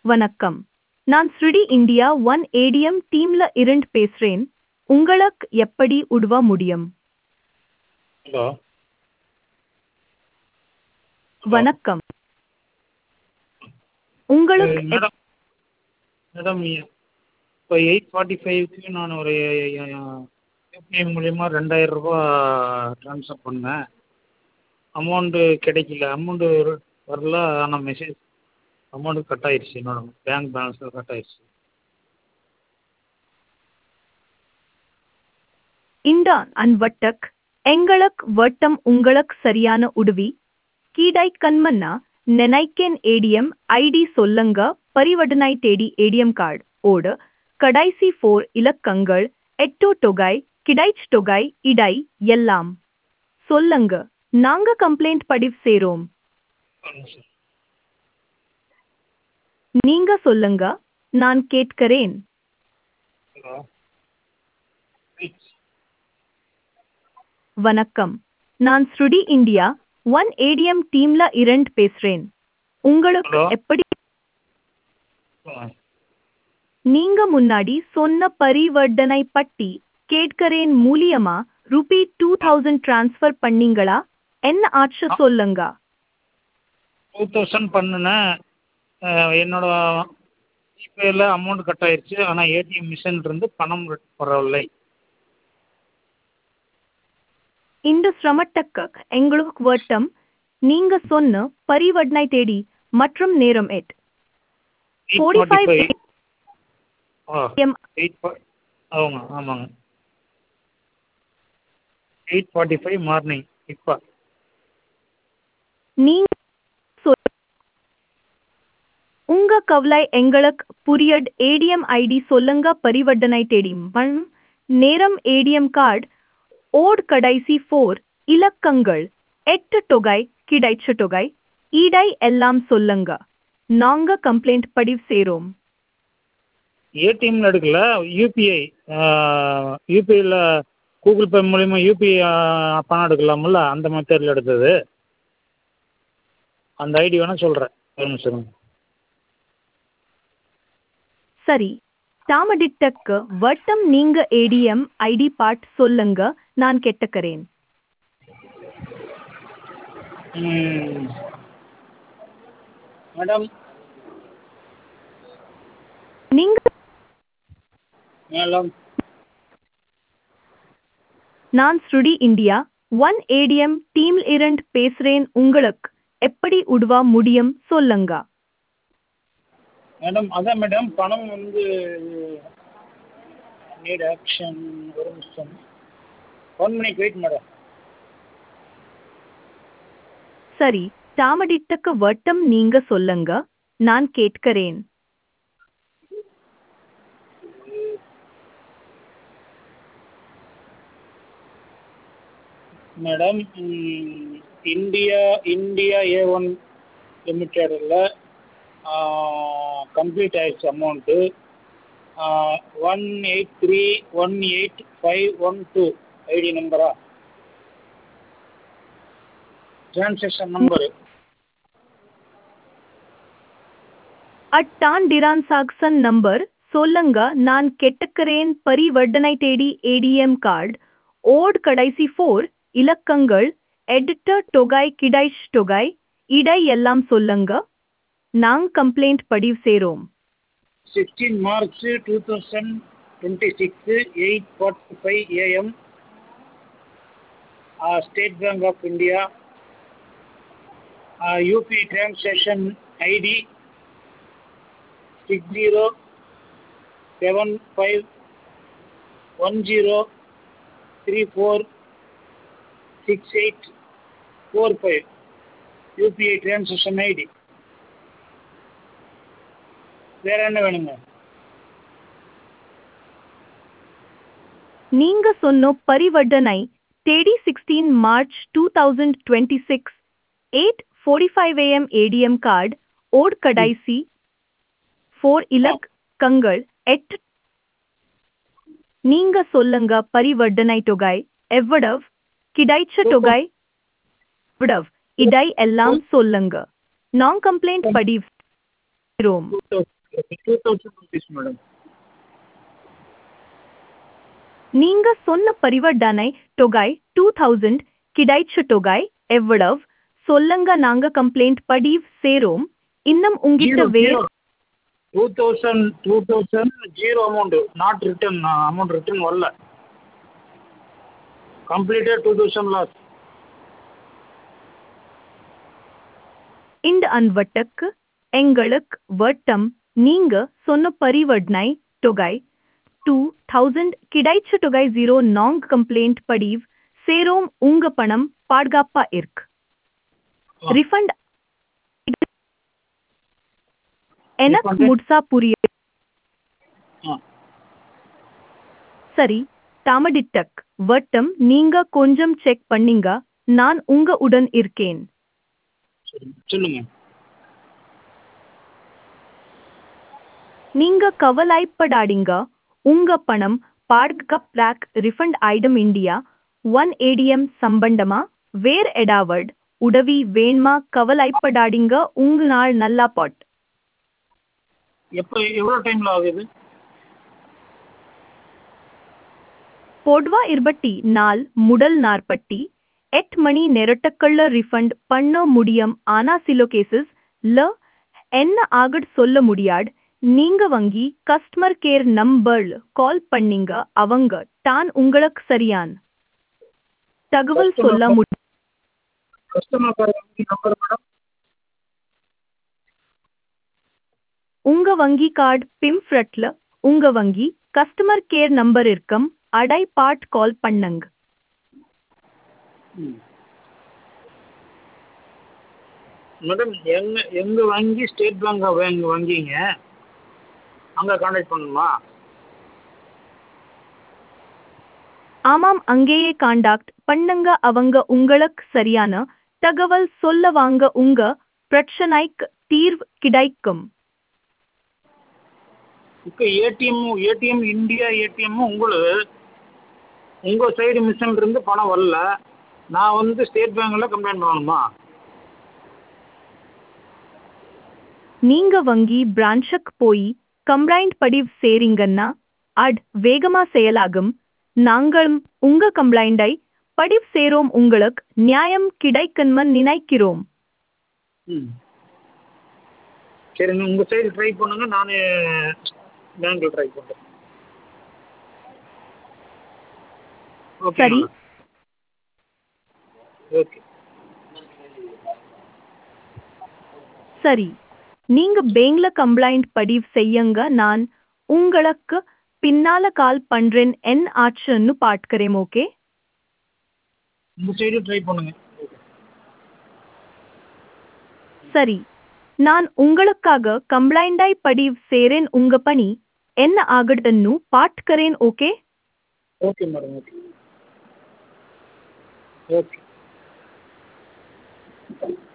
வணக்கம் நான் ஸ்ருடி இந்தியா ஒன் ஏடிஎம் டீம்ல இருந்து பேசுறேன் உங்களுக்கு எப்படி உதவ முடியும் ஹலோ வணக்கம் உங்களுக்கு எப்- மேடம் மேடம் இப்போ எயிட் ஃபார்ட்டி ஃபைவ்க்கு நான் ஒரு யூபிஐ மூலிமா ரெண்டாயிரம் ரூபா ட்ரான்ஸ்ஃபர் பண்ணேன் அமௌண்ட்டு கிடைக்கல அமௌண்ட்டு வரல ஆனால் மெசேஜ் அமௌண்ட்டு கட் ஆயிடுச்சு என்னோட பேங்க் பேலன்ஸில் கட் ஆயிடுச்சு இந்த அன்வட்டக் எங்களுக்கு வட்டம் உங்களுக்கு சரியான உதவி கீடை கண்மன்னா நினைக்கேன் ஏடிஎம் ஐடி சொல்லுங்க பரிவர்த்தனை தேடி ஏடிஎம் கார்டு ஓடு கடைசி ஃபோர் இலக்கங்கள் எட்டு தொகை கிடைச் தொகை இடை எல்லாம் சொல்லுங்க நாங்க கம்ப்ளைண்ட் பதிவு செய்றோம் ஒரு நிமிஷம் நீங்க சொல்லுங்க நான் கேட்கிறேன் ஹலோ வணக்கம் நான் ஸ்ருடி இந்தியா ஒன் ஏடிஎம் டீம்ல இருந்து பேசுறேன் உங்களுக்கு Hello. எப்படி நீங்க முன்னாடி சொன்ன பரிவர்த்தனை பட்டி கேட்கிறேன் மூலியமா ரூபி டூ தௌசண்ட் டிரான்ஸ்ஃபர் பண்ணீங்களா என்ன ஆச்சு சொல்லுங்க டூ தௌசண்ட் பண்ணினேன் அஹ் என்னோட ஜிபேயில் அமௌண்ட் கட் ஆயிடுச்சு ஆனால் ஏடிஎம் மிஷின் இருந்து பணம் வரவில்லை இந்த சிரமத்துக்கு எங்களுக்கு வட்டம் நீங்க சொன்ன பரிவர்த்தனை தேடி மற்றும் நேரம் எட் எயிட் 45 ஃபார்ட்டி ஃபைவ் ஆ எம் எயிட் ஆமாங்க ஆமாங்க எயிட் ஃபார்ட்டி ஃபைவ் மார்னிங் இப்போ நீங்க சொல்- உங்க கவலை எங்களுக்கு புரியட் ஏடிஎம் ஐடி சொல்லுங்க பரிவர்த்தனை தேடி மண் நேரம் ஏடிஎம் கார்டு ஓட் கடைசி ஃபோர் இலக்கங்கள் எட்டு தொகை கிடைச்ச தொகை இடை எல்லாம் சொல்லுங்க நாங்க கம்ப்ளைண்ட் பதிவு செய்றோம் ஏடிஎம்ல எடுக்கல யூபிஐ யூபிஐயில் கூகுள் பே மூலிமா யூபிஐ பணம் எடுக்கலாம்ல அந்த மெத்தடில் எடுத்தது அந்த ஐடி வேணால் சொல்கிறேன் ஒரு நிமிஷம் சரி தாமடிட்டக்கு வட்டம் நீங்க ஏடிஎம் ஐடி பார்ட் சொல்லுங்க நான் கேட்டுக்கிறேன் ம். மேடம் நீங்க மேடம் நான் ஸ்ருடி இந்தியா ஒன் ஏடிஎம் டீம் இருந்து பேசுறேன் உங்களுக்கு எப்படி உதவ முடியும் சொல்லுங்க மேடம் அதான் மேடம் பணம் வந்து நீட் ஆக்ஷன் ஒரு நிமிஷம் ஒன் மினிட் வெயிட் மேடம் சரி தாமடிட்டக்கு வட்டம் நீங்க சொல்லுங்க நான் கேட்கிறேன் மேடம் ம், இந்தியா இந்தியா ஏ ஒன் லிமிட்டெடில் கம்ப்ளீட் ஆயிடுச்சு amount one eight three one eight five one two ID நம்பரா ட்ரான்சாக்ஷன் நம்பரு அட்டான் டிரான் சாக்சன் நம்பர் சொல்லுங்க நான் கேட்டுக்கிறேன் பரிவர்த்தனை தேடி ஏடிஎம் கார்டு ஓட் கடைசி ஃபோர் இலக்கங்கள் எடிட்டர் தொகை கிடைச் தொகை இடை எல்லாம் சொல்லுங்க நாங் கம்ப்ளைண்ட் பதிவு செய்றோம் sixteen March two thousand twenty six eight forty five AM State Bank of India UP transaction ID six zero seven five one zero three four six eight four five UPI transaction ID வேற என்ன வேணுங்க நீங்க சொன்ன பரிவர்த்தனை தேதி sixteen March two thousand twenty six eight forty five AM ATM card ஓட் கடைசி four இலக்கங்கள் எட்டு நீங்க சொல்லுங்க பரிவர்த்தனை தொகை எவ்வளவு கிடைச்ச தொகை எவ்வளவு இடை எல்லாம் சொல்லுங்க நான் கம்ப்ளைண்ட் பதிவு செய்றோம் two two thousand rupees madam நீங்க சொன்ன பரிவர்த்தனை தொகை டூ தௌசண்ட் கிடைச்ச தொகை எவ்வளவு சொல்லுங்க நாங்க கம்ப்ளைண்ட் பதிவு சேரோம் இன்னும் உங்கிட்ட ஜீரோ வேற zero two thousand two thousand zero amount not return amount return வரல கம்ப்ளீட்டாக டூ தௌசண்ட் லாஸ் இந்த அன்வட்டக்கு எங்களுக்கு வட்டம் நீங்க சொன்ன பரிவர்த்தனை தொகை டூ தௌசண்ட் கிடைச்ச தொகை ஜீரோ நாங் கம்ப்ளைண்ட் பதிவு சேரோம் உங்க பணம் பாதுகாப்பா இருக்கு ரிஃபண்ட் எனக்கு Refund? முட்சா புரிய ஆ சரி தாமடிட்டக் வட்டம் நீங்க கொஞ்சம் செக் பண்ணீங்க நான் உங்க உடன் இருக்கேன் சரி சொல்லுங்க நீங்க கவலைப்படாதீங்க உங்க பணம் பாதுகாப் பிளாக் ரிஃபண்ட் ஐடம் இந்தியா ஒன் ஏடிஎம் சம்பந்தமா வேர் எடாவட் உதவி வேண்மா கவலைப்படாதீங்க உங்க நாள் நல்லா பாட் எப்போ எவ்வளோ டைமில் ஆகுது போட்வா இருபட்டி நாள் முதல் நாற்பட்டி எட் மணி நேரட்டக்கள்ள ரிஃபண்ட் பண்ண முடியும் ஆனா சில கேசஸ் ல என்ன ஆகட் சொல்ல முடியாது நீங்க வங்கி கஸ்டமர் கேர் நம்பர் கால் பண்ணீங்க அவங்க தான் உங்களுக்கு சரியான தகவல் Customer சொல்ல care- முடியும் கஸ்டமர் கேர் நம்பர் மேடம் உங்க வங்கி கார்டு பிம்ஃப்ரட்ல உங்க வங்கி கஸ்டமர் கேர் நம்பர் இருக்கும் அடை பாட் கால் பண்ணுங்க ம் மேடம் எங்க எங்கள் வங்கி ஸ்டேட் பேங்க் வங்கி வங்கிங்க அங்கே கான்டாக்ட் பண்ணணுமா ஆமாம் அங்கேயே காண்டாக்ட் பண்ணுங்க அவங்க உங்களுக்கு சரியான தகவல் சொல்ல வாங்க உங்க பிரச்சனைக்கு தீர்வு கிடைக்கும் இப்போ ஏடிஎம் ஏடிஎம் இந்தியா ஏடிஎம் உங்களுக்கு உங்கள் சைடு மிஷின் இருந்து பணம் வரல நான் வந்து ஸ்டேட் பேங்க்கில் கம்ப்ளைண்ட் பண்ணணுமா நீங்க வங்கி பிரான்ச்சுக்கு போய் கம்ப்ளைண்ட் பதிவு சேரீங்கன்னா அட் வேகமா செயலாகும் நாங்களும் உங்க கம்ப்ளைண்டை பதிவு சேரோம் உங்களுக்கு நியாயம் கிடைக்கும்னு நினைக்கிறோம் ம் சரி உங்கள் சைடு ட்ரை பண்ணுங்க நான் பேங்க்கில் ட்ரை பண்ணுறேன் ஓகே சரி. ஓகே சரி நீங்க பேங்க்ல கம்ப்ளைண்ட் பதிவு செய்யுங்க நான் உங்களுக்கு பின்னால கால் பண்றேன் என் ஆச்சுன்னு பார்க்கிறேன் ஓகே உங்கள் சைடு ட்ரை பண்ணுங்க சரி நான் உங்களுக்காக கம்ப்ளைண்டை பதிவு சேரேன் உங்க பணி என்ன ஆகுதுன்னு பார்க்கிறேன் okay okay madam okay okay